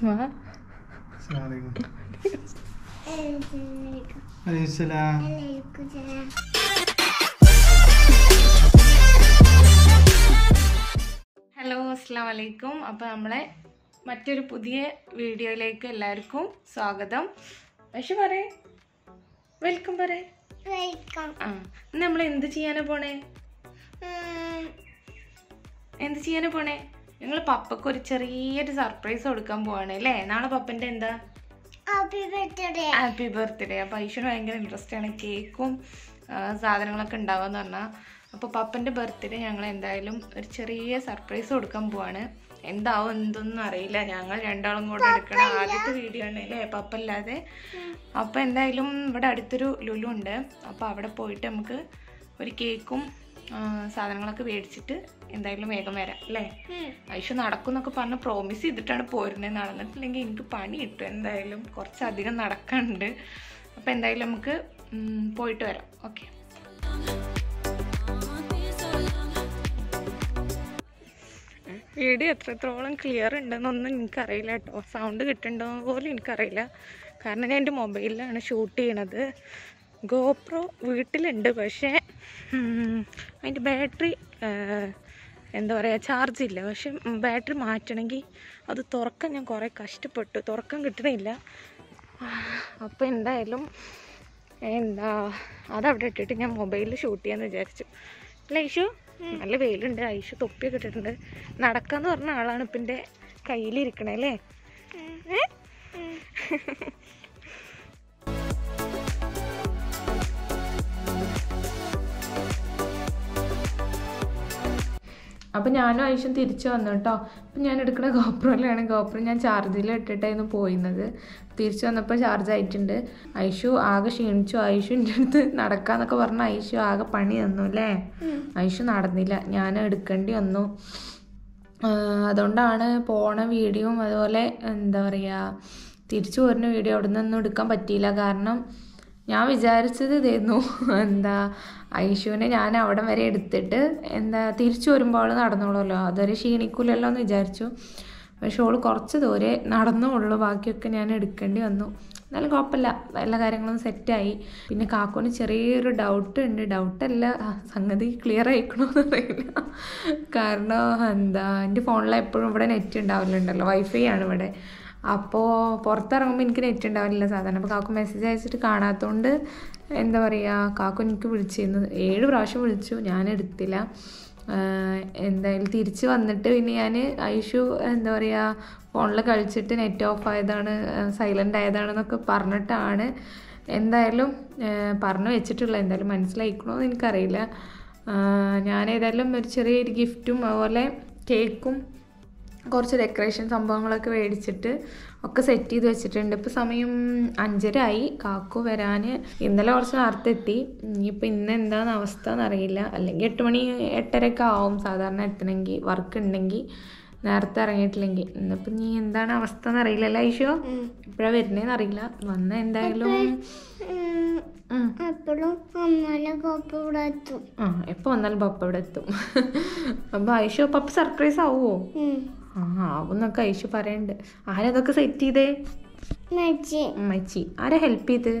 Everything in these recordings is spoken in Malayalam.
വാ അസ്സലാമലൈക്കും അലൈഹിസ്സലാം ഹലോ അസ്സാം വലൈക്കും അപ്പോൾ നമ്മളെ മറ്റൊരു പുതിയ വീഡിയോയിലേക്ക് എല്ലാവർക്കും സ്വാഗതം പക്ഷെ പറയേ വെൽക്കം പറയേ ആ ഇന്ന് നമ്മൾ എന്ത് ചെയ്യാനാ പോണേ എന്ത് ചെയ്യാനാ പോണേ ഞങ്ങൾ പപ്പക്ക് ഒരു ചെറിയൊരു സർപ്രൈസ് കൊടുക്കാൻ പോവാണ് അല്ലേ നാളെ പപ്പൻ്റെ എന്താ ഹാപ്പി ബർത്ത്ഡേ അപ്പോൾ ഐശ്വര്യ ഭയങ്കര ഇൻട്രസ്റ്റ് ആണ് കേക്കും ആ, സാധനങ്ങളൊക്കെ ഉണ്ടാവുമെന്ന് പറഞ്ഞാൽ അപ്പോൾ പപ്പൻ്റെ ബർത്ത്ഡേ ഞങ്ങൾ എന്തായാലും ഒരു ചെറിയ സർപ്രൈസ് കൊടുക്കാൻ പോവാണ് എന്താവും എന്തൊന്നും അറിയില്ല ഞങ്ങൾ രണ്ടാളും കൂടെ എടുക്കണം ആദ്യത്തെ വീഡിയോ ആണ് അല്ലേ പപ്പ അല്ലാതെ അപ്പോൾ എന്തായാലും ഇവിടെ അടുത്തൊരു ലുലു ഉണ്ട് അപ്പോൾ അവിടെ പോയിട്ട് നമുക്ക് ഒരു കേക്കും ആ, സാധനങ്ങളൊക്കെ മേടിച്ചിട്ട് എന്തായാലും വേഗം വരാം അല്ലേ ഐഷു നടക്കുന്നൊക്കെ പറഞ്ഞ് പ്രോമിസ് ചെയ്തിട്ടാണ് പോരുന്നത് നടന്നിട്ടില്ലെങ്കിൽ എനിക്ക് പണി കിട്ടും എന്തായാലും കുറച്ചധികം നടക്കാനുണ്ട് അപ്പോൾ എന്തായാലും നമുക്ക് ഉം, പോയിട്ട് വരാം ഓക്കെ വീഡിയോ എത്രത്തോളം ക്ലിയർ ഉണ്ടെന്നൊന്നും എനിക്കറിയില്ല കേട്ടോ സൗണ്ട് കിട്ടുന്നുണ്ടോ പോലും എനിക്കറിയില്ല കാരണം ഞാൻ എൻ്റെ മൊബൈലിലാണ് ഷൂട്ട് ചെയ്യണത് ഗോപ്രോ വീട്ടിലുണ്ട് പക്ഷേ ഉം, അതിൻ്റെ ബാറ്ററി എന്താ പറയുക ചാർജ് ഇല്ല പക്ഷെ ബാറ്ററി മാറ്റണമെങ്കിൽ അത് തുറക്കാൻ ഞാൻ കുറേ കഷ്ടപ്പെട്ടു തുറക്കാൻ കിട്ടണില്ല അപ്പോൾ എന്തായാലും എന്താ അതവിടെ ഇട്ടിട്ട് ഞാൻ മൊബൈലിൽ ഷൂട്ട് ചെയ്യാമെന്ന് വിചാരിച്ചു അല്ല ഐഷു നല്ല വെയിലുണ്ട് ഐഷു തൊപ്പിയൊക്കെ ഇട്ടിട്ടുണ്ട് നടക്കാന്ന് പറഞ്ഞ ആളാണ് ഇപ്പം എൻ്റെ കയ്യിലിരിക്കണേ അല്ലേ ഏ? അപ്പം ഞാനും ഐഷും തിരിച്ചു വന്നു കേട്ടോ അപ്പം ഞാൻ എടുക്കുന്ന ഗോപ്രോയിലാണ് ഗോപ്രോ ഞാൻ ചാർജിൽ ഇട്ടിട്ടായിരുന്നു പോയിരുന്നത് തിരിച്ചു വന്നപ്പോൾ ചാർജ് ആയിട്ടുണ്ട് ഐഷു ആകെ ക്ഷീണിച്ചു ഐഷുവിൻ്റെ അടുത്ത് നടക്കാന്നൊക്കെ പറഞ്ഞ ഐഷു ആകെ പണി തന്നു അല്ലേ ഐഷു നടന്നില്ല ഞാൻ എടുക്കേണ്ടി വന്നു ആഹ് അതുകൊണ്ടാണ് പോണ വീഡിയോയും അതുപോലെ എന്താ പറയുക തിരിച്ചു പോരുന്ന വീഡിയോ അവിടെ നിന്നൊന്നും എടുക്കാൻ പറ്റിയില്ല കാരണം ഞാൻ വിചാരിച്ചത് ഇതായിരുന്നു എന്താ ഐഷുവിനെ ഞാൻ അവിടം വരെ എടുത്തിട്ട് എന്താ തിരിച്ചു വരുമ്പോൾ അവൾ നടന്നോളൂല്ലോ അതൊരു ക്ഷീണിക്കൂലല്ലോ എന്ന് വിചാരിച്ചു പക്ഷെ അവൾ കുറച്ച് ദൂരെ നടന്നുള്ളൂ ബാക്കിയൊക്കെ ഞാൻ എടുക്കേണ്ടി വന്നു എന്നാലും കുഴപ്പമില്ല എല്ലാ കാര്യങ്ങളും സെറ്റായി പിന്നെ കാക്കോന് ചെറിയൊരു ഡൗട്ട് ഉണ്ട് ഡൗട്ടല്ല സംഗതി ക്ലിയർ ആയിക്കണമെന്ന് അറിയില്ല കാരണം എന്താ എൻ്റെ ഫോണിൽ എപ്പോഴും ഇവിടെ നെറ്റ് ഉണ്ടാവില്ലുണ്ടല്ലോ വൈഫൈ ആണ് ഇവിടെ അപ്പോൾ പുറത്തിറങ്ങുമ്പോൾ എനിക്ക് നെറ്റ് ഉണ്ടാവില്ല സാധാരണ അപ്പോൾ കാക്കു മെസ്സേജ് അയച്ചിട്ട് കാണാത്തതുകൊണ്ട് എന്താ പറയുക കാക്കു എനിക്ക് വിളിച്ചിരുന്നു ഏഴ് പ്രാവശ്യം വിളിച്ചു ഞാൻ എടുത്തില്ല ആഹ് എന്തായാലും തിരിച്ച് വന്നിട്ട് പിന്നെ ഞാൻ ഐഷു എന്താ പറയുക ഫോണിൽ കളിച്ചിട്ട് നെറ്റ് ഓഫ് ആയതാണ് സൈലൻ്റ് ആയതാണെന്നൊക്കെ പറഞ്ഞിട്ടാണ് എന്തായാലും ആഹ് പറഞ്ഞു വെച്ചിട്ടുള്ളത് എന്തായാലും മനസ്സിലായിക്കണമെന്ന് എനിക്കറിയില്ല ആഹ് ഞാൻ ഏതായാലും ഒരു ചെറിയൊരു ഗിഫ്റ്റും അതുപോലെ കേക്കും കുറച്ച് ഡെക്കറേഷൻ സംഭവങ്ങളൊക്കെ മേടിച്ചിട്ട് ഒക്കെ സെറ്റ് ചെയ്ത് വെച്ചിട്ടുണ്ട് ഇപ്പോൾ സമയം അഞ്ചര ആയി കാക്കു വരാൻ ഇന്നലെ കുറച്ച് നേരത്തെ എത്തി ഇനിയിപ്പോൾ ഇന്ന് എന്താണെന്ന് അവസ്ഥ എന്നറിയില്ല അല്ലെങ്കിൽ എട്ട് മണി എട്ടരയൊക്കെ ആവും സാധാരണ എത്തണമെങ്കിൽ വർക്ക് ഉണ്ടെങ്കിൽ നേരത്തെ ഇറങ്ങിയിട്ടില്ലെങ്കിൽ ഇന്നിപ്പോൾ നീ എന്താണ് അവസ്ഥ എന്നറിയില്ല അല്ലേ ഐഷോ എപ്പോഴാണ് വരുന്നതെന്ന് അറിയില്ല വന്ന എന്തായാലും ഉം. എപ്പോഴും അമ്മയുടെ കോപ്പ ഇവിടെ എത്തും ആ എപ്പോൾ വന്നാലും പപ്പ ഇവിടെ എത്തും അപ്പോൾ ഐഷോ പപ്പ സർപ്രൈസ് ആവുമോ ഉം. ആ ആവുന്നൊക്കെ ഐഷു പറയണ്ട് ആരാ അതൊക്കെ സെറ്റ് ചെയ്തേ മെച്ചി ഉമ്മച്ചി ആരാ ഹെൽപ്പ് ചെയ്ത്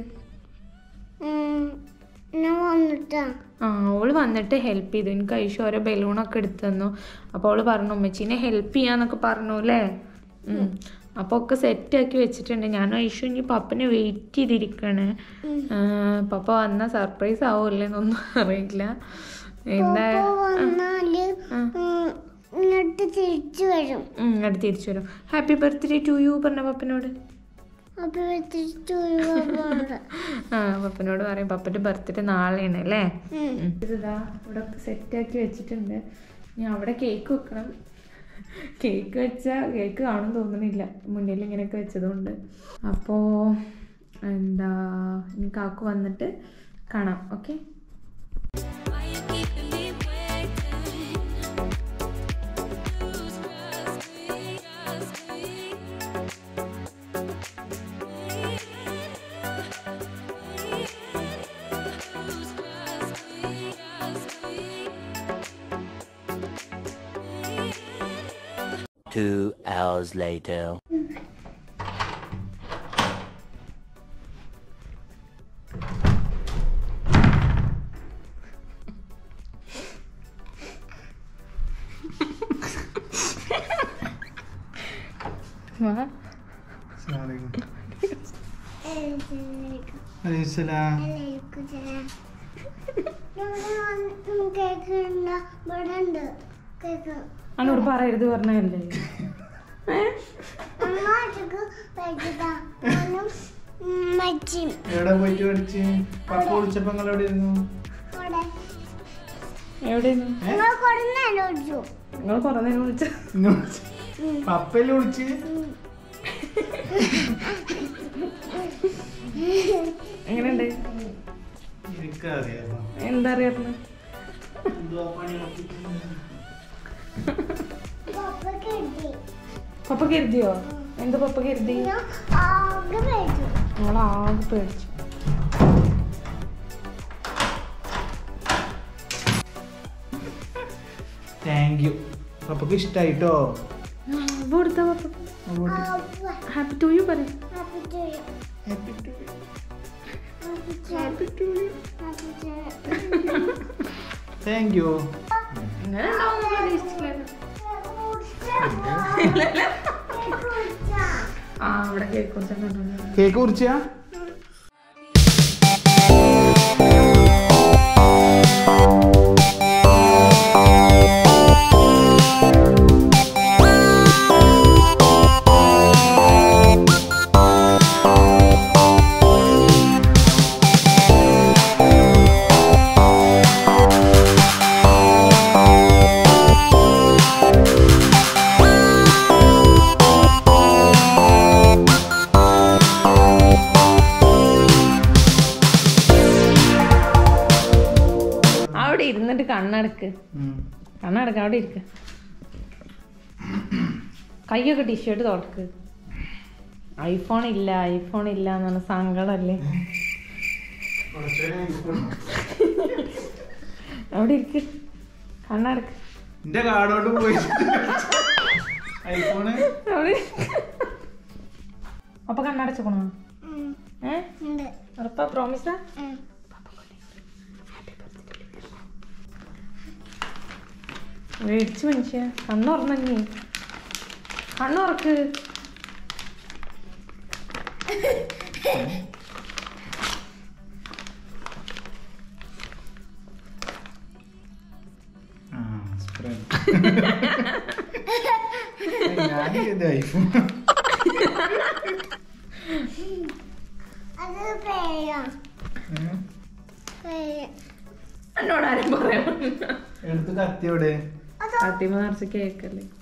ഉം. ഞാൻ വന്നിട്ടാ ആ അവള് വന്നിട്ട് ഹെൽപ്പ് ചെയ്തു എനിക്ക് ഐഷു ഓരോ ബലൂണൊക്കെ എടുത്തു തന്നു അപ്പോൾ അവള് പറഞ്ഞു ഉമ്മച്ചീനെ ഹെൽപ്പ് ചെയ്യാന്നൊക്കെ പറഞ്ഞു അല്ലേ ഉം. അപ്പോൾ ഒക്കെ സെറ്റ് ആക്കി വെച്ചിട്ടുണ്ട് ഞാനും ഐഷു ഇനി പപ്പനെ വെയിറ്റ് ചെയ്തിരിക്കണ് ആ, പപ്പ വന്ന സർപ്രൈസ് ആവുമല്ലേന്നൊന്നും അറിയില്ല എന്താ കോപ്പ വന്നാല് ഉം, ഇങ്ങോട്ട് തിരിച്ചു വരും ഉം, ഇങ്ങോട്ട് തിരിച്ചു വരും ഹാപ്പി ബർത്ത്ഡേ ടു യു പറഞ്ഞ പപ്പനോട് അപ്പൊ തിരിച്ചു വരുവാണ് ആ പപ്പനോട് പറയും പപ്പൻ്റെ ബർത്ത്ഡേ നാളെയാണ് അല്ലേ ഉം. ഇതാ ഇവിടെ സെറ്റാക്കി വെച്ചിട്ടുണ്ട് ഇനി അവിടെ കേക്ക് വെക്കണം കേക്ക് വെച്ചാൽ കേക്ക് കാണും തോന്നുന്നില്ല മുന്നിൽ ഇങ്ങനെയൊക്കെ വെച്ചതുകൊണ്ട് അപ്പോൾ എന്താ ഇനി കാക്കു വന്നിട്ട് കാണാം ഓക്കെ Two hours later. അസ്സലാമലൈക്കും എല്ലാവർക്കും അലൈഹിസ്സലാം എല്ലാവർക്കും സലാം. ഇവിടെ കേക്ക് ഉണ്ട് ഇവിടെ ഉണ്ട് കേക്ക് എന്നോട് പറയരുത് പറഞ്ഞല്ലേ അങ്ങോട്ടേക്ക് വെച്ചിട്ടാ ഞാനും മച്ചിയും എവിടെ പോയിട്ട് പഠിച്ച് പപ്പ വിളിച്ചപ്പോ നിങ്ങൾ എവിടെ ഇരുന്നു അവിടെ എവിടെയാണ് നിങ്ങൾ കൊടുന്നല്ലോ ഒഴിച്ചു നിങ്ങൾ കുറേ നേരം വിളിച്ച ഇന്നെ വിളിച്ച് പപ്പയല്ലേ വിളിച്ച് എങ്ങനെയുണ്ട് എനിക്കറിയാം എന്താ അറിയാത്തത് എന്തുവാ പണി നോക്കിയിട്ട് പപ്പ കിട്ടി പപ്പ കരുതിയോ എന്ത് പപ്പ കരുതി ഞാൻ ആകെ വെച്ചു ഞങ്ങളാകെ പേടിച്ചു താങ്ക് യു പപ്പക്ക് ഇഷ്ടായിട്ടോ കൊടുത്ത പപ്പ ഹാപ്പി ടു യു പറയും happy to you happy to happy to you happy to you thank you ഇങ്ങനെ ഉണ്ടാവും പ്രതീക്ഷിച്ചില്ലായിരുന്നു ആ അവിടെ കേക്ക് കുറച്ച് കണ്ടു കേക്ക് കുറിച്ചാ അവിടെ ഇരുന്നിട്ട് കണ്ണടക്ക് കണ്ണടക്ക് അവിടെ ഇരിക്ക കൈയൊക്കെ ടീഷർട്ട് തുറക്ക് ഐഫോൺ ഇല്ല ഐഫോൺ ഇല്ല എന്ന് പറഞ്ഞ സങ്കടല്ലേ അവിടെ ഇരിക്ക് കണ്ണടക്ക് എന്റെ കാടോട്ട് പോയി ഐഫോണ് അവിടെ അപ്പൊ കണ്ണടച്ചോണോ ഏ ഉണ്ട് ഉറപ്പാ പ്രോമിസാ ഉം. മേടിച്ചു മനുഷ്യ കണ്ണുറന്നേ കണ്ണുറക്ക് ആ സ്പ്രെഡ് ഞാൻ ഇത് ഐഫോൺ അത് പേരാ പേര് എന്നോട് ആരും പറയാൻ എടുത്ത് കത്തി എവിടെ അത് ഫാത്തിമ നിറച്ച് കേക്കല്ലേ